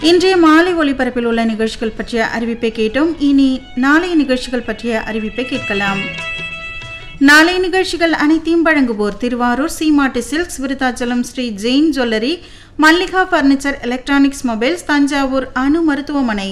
இன்றைய மாலை ஒளிபரப்பில் உள்ள நிகழ்ச்சிகள் பற்றிய அறிவிப்பை கேட்டோம் இனி நாளைய நிகழ்ச்சிகள் பற்றிய அறிவிப்பை கேட்கலாம் நாளைய நிகழ்ச்சிகள் அனைத்தையும் வழங்குவோர் Thiruvarur Seematti silks Virudhachalam Sri Jain jewellery Mallika furniture electronics mobiles Thanjavur Anu மருத்துவமனை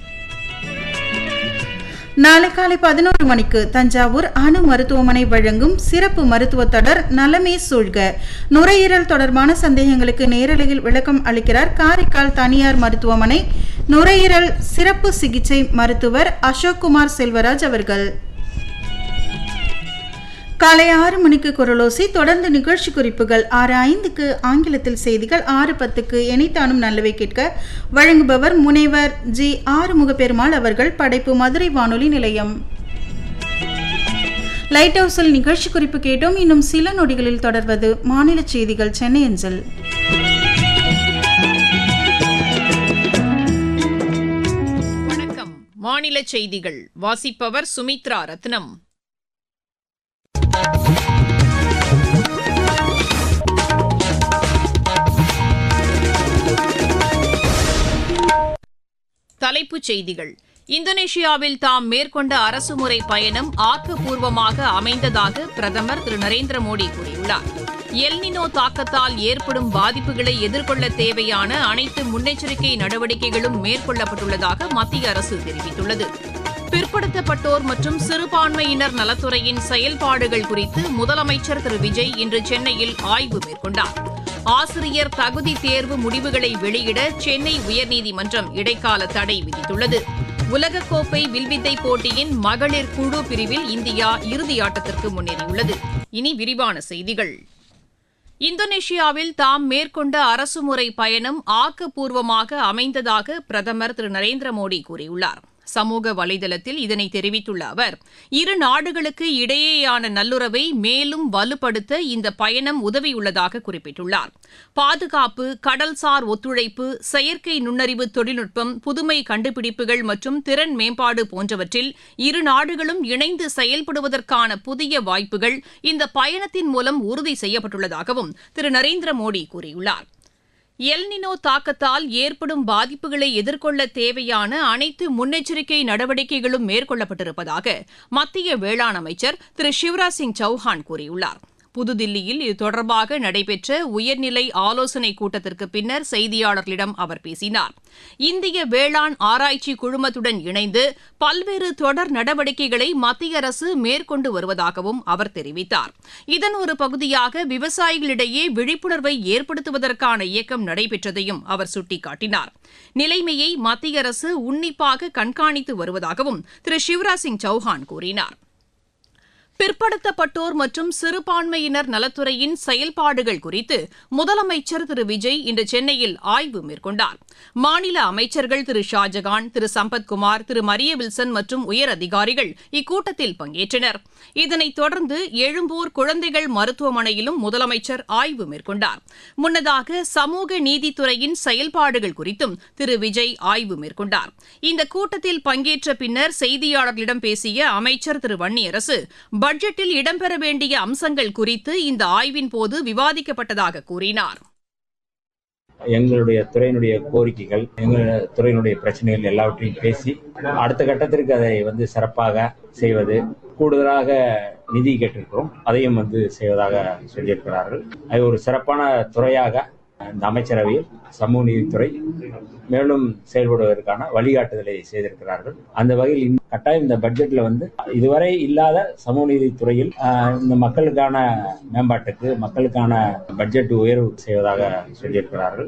நாளை காலை பதினோரு மணிக்கு தஞ்சாவூர் அணு மருத்துவமனை வழங்கும் சிறப்பு மருத்துவ தொடர் நலமே சூழ்க நுரையீரல் தொடர்பான சந்தேகங்களுக்கு நேரலையில் விளக்கம் அளிக்கிறார் காரைக்கால் தனியார் மருத்துவமனை நுரையீரல் சிறப்பு சிகிச்சை மருத்துவர் அசோக் குமார் செல்வராஜ் அவர்கள் காலை ஆறு மணிக்கு குரலோசி தொடர்ந்து நிகழ்ச்சி குறிப்புகள் ஆறு ஐந்துக்கு ஆங்கிலத்தில் செய்திகள் ஆறு பத்துக்கு எனைத்தானும் நல்லவை கேட்க வழங்குபவர் முனைவர் ஜி ஆறுமுக பெருமாள் அவர்கள் படைப்பு மதுரை வானொலி நிலையம் லைட் ஹவுஸில் நிகழ்ச்சி குறிப்பு கேட்டோம் இன்னும் சில நொடிகளில் தொடர்வது மாநில செய்திகள் சென்னை அஞ்சல் வணக்கம் மாநில செய்திகள் வாசிப்பவர் சுமித்ரா ரத்னம் தலைப்புச் செய்திகள் இந்தோனேஷியாவில் தாம் மேற்கொண்ட அரசுமுறை பயணம் ஆக்கப்பூர்வமாக அமைந்ததாக பிரதமர் திரு நரேந்திர மோடி கூறியுள்ளார் எல்னினோ தாக்கத்தால் ஏற்படும் பாதிப்புகளை எதிர்கொள்ள தேவையான அனைத்து முன்னெச்சரிக்கை நடவடிக்கைகளும் மேற்கொள்ளப்பட்டுள்ளதாக மத்திய அரசு தெரிவித்துள்ளது பிற்படுத்தப்பட்டோர் மற்றும் சிறுபான்மையினர் நலத்துறையின் செயல்பாடுகள் குறித்து முதலமைச்சர் திரு விஜய் இன்று சென்னையில் ஆய்வு மேற்கொண்டார் ஆசிரியர் தகுதி தேர்வு முடிவுகளை வெளியிட சென்னை உயர்நீதிமன்றம் இடைக்கால தடை விதித்துள்ளது உலகக்கோப்பை வில்வித்தை போட்டியின் மகளிர் குழு பிரிவில் இந்தியா இறுதியாட்டத்திற்கு முன்னேறியுள்ளது இனி விரிவான செய்திகள் இந்தோனேஷியாவில் தாம் மேற்கொண்ட அரசுமுறை பயணம் ஆக்கப்பூர்வமாக அமைந்ததாக பிரதமர் திரு நரேந்திர மோடி கூறியுள்ளார் சமூக வலைதளத்தில் இதனை தெரிவித்துள்ள அவர் இரு நாடுகளுக்கு இடையேயான நல்லுறவை மேலும் வலுப்படுத்த இந்த பயணம் உதவியுள்ளதாக குறிப்பிட்டுள்ளார் பாதுகாப்பு கடல்சார் ஒத்துழைப்பு செயற்கை நுண்ணறிவு தொழில்நுட்பம் புதுமை கண்டுபிடிப்புகள் மற்றும் திறன் மேம்பாடு போன்றவற்றில் இரு நாடுகளும் இணைந்து செயல்படுவதற்கான புதிய வாய்ப்புகள் இந்த பயணத்தின் மூலம் உறுதி செய்யப்பட்டுள்ளதாகவும் திரு நரேந்திர மோடி கூறியுள்ளார் எல்னினோ தாக்கத்தால் ஏற்படும் பாதிப்புகளை எதிர்கொள்ள தேவையான அனைத்து முன்னெச்சரிக்கை நடவடிக்கைகளும் மேற்கொள்ளப்பட்டிருப்பதாக மத்திய வேளாண் அமைச்சர் திரு சிவராஜ் சிங் சௌஹான் கூறியுள்ளார் புதுதில்லியில் இது தொடர்பாக நடைபெற்ற உயர்நிலை ஆலோசனைக் கூட்டத்திற்கு பின்னர் செய்தியாளர்களிடம் அவர் பேசினார் இந்திய வேளாண் ஆராய்ச்சி குழுமத்துடன் இணைந்து பல்வேறு தொடர் நடவடிக்கைகளை மத்திய அரசு மேற்கொண்டு வருவதாகவும் அவர் தெரிவித்தார் இதன் ஒரு பகுதியாக விவசாயிகளிடையே விழிப்புணர்வை ஏற்படுத்துவதற்கான இயக்கம் நடைபெற்றதையும் அவர் சுட்டிக்காட்டினார் நிலைமையை மத்திய அரசு உன்னிப்பாக கண்காணித்து வருவதாகவும் திரு சிவராஜ் சிங் சௌஹான் கூறினார் பிற்படுத்தப்பட்டோர் மற்றும் சிறுபான்மையினர் நலத்துறையின் செயல்பாடுகள் குறித்து முதலமைச்சர் திரு விஜய் இன்று சென்னையில் ஆய்வு மேற்கொண்டார் மாநில அமைச்சர்கள் திரு ஷாஜகான் திரு சம்பத்குமார் திரு மரிய வில்சன் மற்றும் உயர் அதிகாரிகள் இக்கூட்டத்தில் பங்கேற்றனர் இதனைத் தொடர்ந்து எழும்பூர் குழந்தைகள் மருத்துவமனையிலும் முதலமைச்சர் ஆய்வு மேற்கொண்டார் முன்னதாக சமூக நீதித்துறையின் செயல்பாடுகள் குறித்தும் திரு விஜய் ஆய்வு மேற்கொண்டார் இந்த கூட்டத்தில் பங்கேற்ற பின்னர் செய்தியாளர்களிடம் பேசிய அமைச்சர் திரு வன்னியரசு பட்ஜெட்டில் இடம்பெற வேண்டிய அம்சங்கள் குறித்து இந்த ஆய்வின் போது விவாதிக்கப்பட்டதாக கூறினார் எங்களுடைய துறையினுடைய கோரிக்கைகள் எங்களுடைய துறையினுடைய பிரச்சனைகள் எல்லாவற்றையும் பேசி அடுத்த கட்டத்திற்கு அதை வந்து சிறப்பாக செய்வது கூடுதலாக நிதி கேட்டிருக்கிறோம் அதையும் வந்து செய்வதாக சொல்லியிருக்கிறார்கள் அது ஒரு சிறப்பான துறையாக இந்த அமைச்சரவையில் சமூக நீதித்துறை மேலும் செயல்படுவதற்கான வழிகாட்டுதலை செய்திருக்கிறார்கள் அந்த வகையில் இந்த- கட்டாயம் இந்த பட்ஜெட்ல வந்து இதுவரை இல்லாத சமூக நீதித்துறையில் ஆஹ், இந்த மக்களுக்கான மேம்பாட்டுக்கு மக்களுக்கான பட்ஜெட் உயர்வு செய்வதாக சொல்லியிருக்கிறார்கள்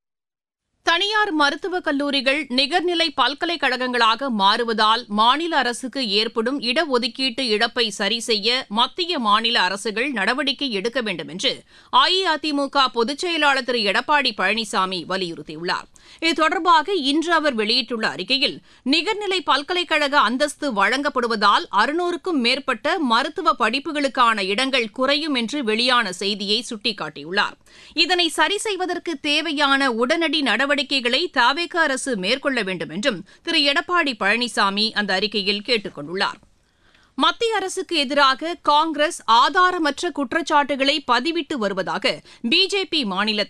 தனியார் மருத்துவக் கல்லூரிகள் நிகர்நிலை பல்கலைக்கழகங்களாக மாறுவதால் மாநில அரசுக்கு ஏற்படும் இடஒதுக்கீட்டு இழப்பை சரி செய்ய மத்திய மாநில அரசுகள் நடவடிக்கை எடுக்க வேண்டும் என்று அஇஅதிமுக பொதுச் செயலாளர் திரு எடப்பாடி பழனிசாமி வலியுறுத்தியுள்ளார் இது தொடர்பாக இன்று அவர் வெளியிட்டுள்ள அறிக்கையில் நிகர்நிலை பல்கலைக்கழக அந்தஸ்து வழங்கப்படுவதால் அறுநூறுக்கும் மேற்பட்ட மருத்துவ படிப்புகளுக்கான இடங்கள் குறையும் என்று வெளியான செய்தியை சுட்டிக்காட்டியுள்ளார் இதனை சரி செய்வதற்கு தேவையான உடனடி நடவடிக்கைகளை தாவேக அரசு மேற்கொள்ள வேண்டும் என்றும் திரு எடப்பாடி பழனிசாமி அந்த அறிக்கையில் கேட்டுக் கொண்டுள்ளார் மத்திய அரசுக்கு எதிராக காங்கிரஸ் ஆதாரமற்ற குற்றச்சாட்டுகளை பதிவிட்டு வருவதாக பிஜேபி மாநில